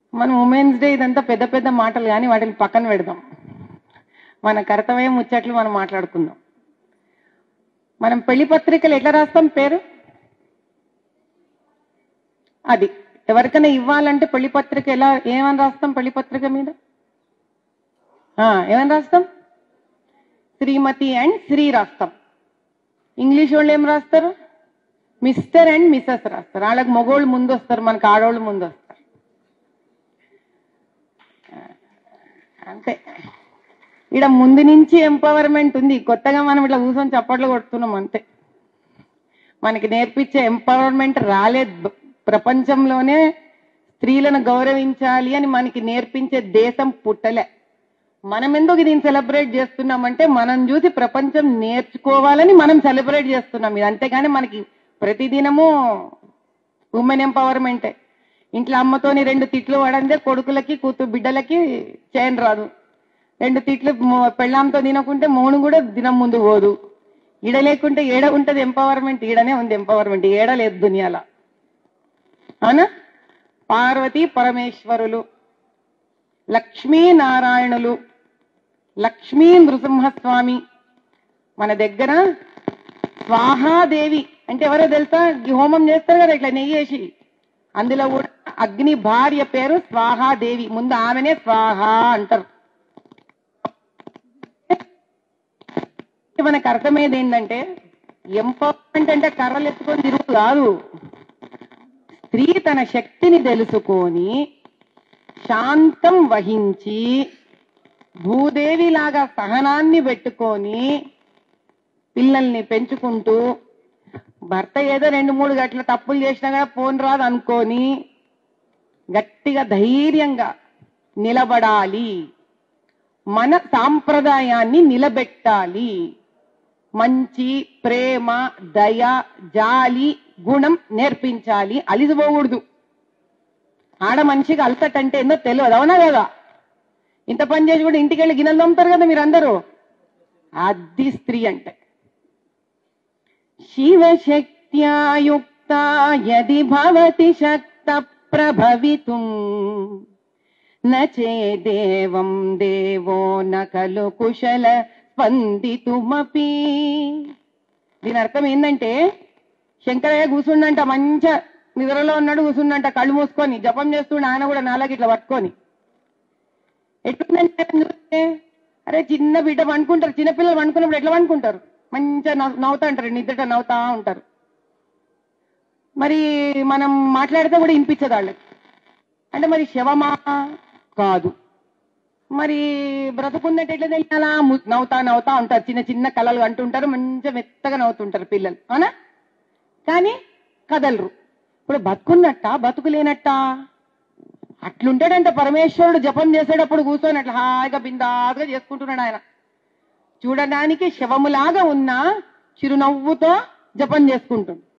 మనం women's day ఇదంతా పెద్ద పెద్ద మాటలు కానీ వాటిని పక్కన పెడదాం మన కర్తవ్యం ముచ్చట్లు మనం మాట్లాడుకుందాం మనం పెళ్లి పత్రికలు ఎట్లా రాస్తాం పేరు అది ఎవరికైనా ఇవ్వాలంటే పెళ్లి పత్రిక ఎలా ఏమని రాస్తాం పెళ్లి పత్రిక మీద ఆ, ఏమని రాస్తాం శ్రీమతి అండ్ శ్రీ రాస్తాం ఇంగ్లీష్ వాళ్ళు ఏం రాస్తారు మిస్టర్ అండ్ మిస్సెస్ రాస్తారు వాళ్ళకి మగోళ్ళు ముందు వస్తారు మనకి ఆడవాళ్ళు ముందు వస్తారు అంతే ఇక్కడ ముందు నుంచి ఎంపవర్మెంట్ ఉంది కొత్తగా మనం ఇట్లా కూర్చొని చప్పట్లు కొడుతున్నాం అంతే మనకి నేర్పించే ఎంపవర్మెంట్ రాలేదు బ- ప్రపంచంలోనే స్త్రీలను గౌరవించాలి అని మనకి నేర్పించే దేశం పుట్టలే మనం ఎందుకు దీన్ని సెలబ్రేట్ చేస్తున్నామంటే మనం చూసి ప్రపంచం నేర్చుకోవాలని మనం సెలబ్రేట్ చేస్తున్నాం ఇది అంతేగాని మనకి ప్రతిదినము ఉమెన్ ఎంపవర్మెంటే ఇంట్లో అమ్మతోని రెండు తిట్లు పడందే కొడుకులకి కూతు బిడ్డలకి చేయని రాదు రెండు తిట్లు మొ- పెళ్ళాంతో తినకుంటే మౌను కూడా దినం ముందు పోదు ఈడ లేకుంటే ఏడ ఉంటది ఎంపవర్మెంట్ ఈడనే ఉంది ఎంపవర్మెంట్ ఏడ లేదు దునియాల అవునా పార్వతీ పరమేశ్వరులు లక్ష్మీ నారాయణులు లక్ష్మీ నృసింహస్వామి మన దగ్గర స్వాహాదేవి అంటే ఎవరో తెలుసా ఈ హోమం చేస్తారు కదా ఇట్లా నెయ్యి వేసి అందులో కూడా అగ్ని భార్య పేరు స్వాహాదేవి ముందు ఆమెనే స్వాహ అంటారు మనకు అర్థమయ్యేది ఏంటంటే ఎంపవర్మెంట్ అంటే కర్రలు ఎత్తుకొని తిరుగు కాదు స్త్రీ తన శక్తిని తెలుసుకొని శాంతం వహించి భూదేవి లాగా సహనాన్ని పెట్టుకొని పిల్లల్ని పెంచుకుంటూ భర్త ఏదో రెండు మూడు గట్ల తప్పులు చేసినా కూడా ఫోన్ రాదు అనుకొని గట్టిగా ధైర్యంగా నిలబడాలి మన సాంప్రదాయాన్ని నిలబెట్టాలి మంచి ప్రేమ దయ జాలి గుణం నేర్పించాలి అలిసిపోకూడదు ఆడ మనిషికి అలసట అంటే ఏందో తెలియదు అవునా కదా ఇంత పని చేసి కూడా ఇంటికి వెళ్ళి గిన్నెలు తోముతారు కదా మీరందరూ అది స్త్రీ అంటే శివశక్త్యాయుక్త యది భవతి శక్త ప్రభవితుం నేదేవం దేవో న ఖలు కుశల స్పందితుమపి దీని అర్థం ఏంటంటే శంకరయ్య కూర్చుండంట మంచిగా నిద్రలో ఉన్నాడు కూర్చుండంట కళ్ళు మూసుకొని జపం చేస్తుండే ఆయన కూడా నాలాగి ఇట్లా పట్టుకొని ఎట్లుందంటే ఆయన చూస్తే అరే చిన్న బిడ్డ వండుకుంటారు చిన్న పిల్లలు వండుకున్నప్పుడు ఎట్లా వండుకుంటారు మంచిగా నవ్వు- నవ్వుతా ఉంటారు నిద్రట నవ్వుతా ఉంటారు మరి మనం మాట్లాడితే కూడా వినిపించదు వాళ్ళకి అంటే మరి శవమా కాదు మరి బ్రతుకున్నట్టు ఎట్లా తెలియాలా ము- నవ్వుతా నవ్వుతా ఉంటారు చిన్న చిన్న కళలు అంటుంటారు మంచిగా మెత్తగా నవ్వుతుంటారు పిల్లలు అవునా కానీ కదలరు ఇప్పుడు బతుకున్నట్ట బతుకులేనట్ట అట్లుంటాడంట పరమేశ్వరుడు జపం చేసేటప్పుడు కూర్చొని అట్లా హాయిగా బిందాదుగా చేసుకుంటున్నాడు ఆయన చూడడానికి శవములాగా ఉన్న చిరునవ్వుతో జపం చేసుకుంటుంది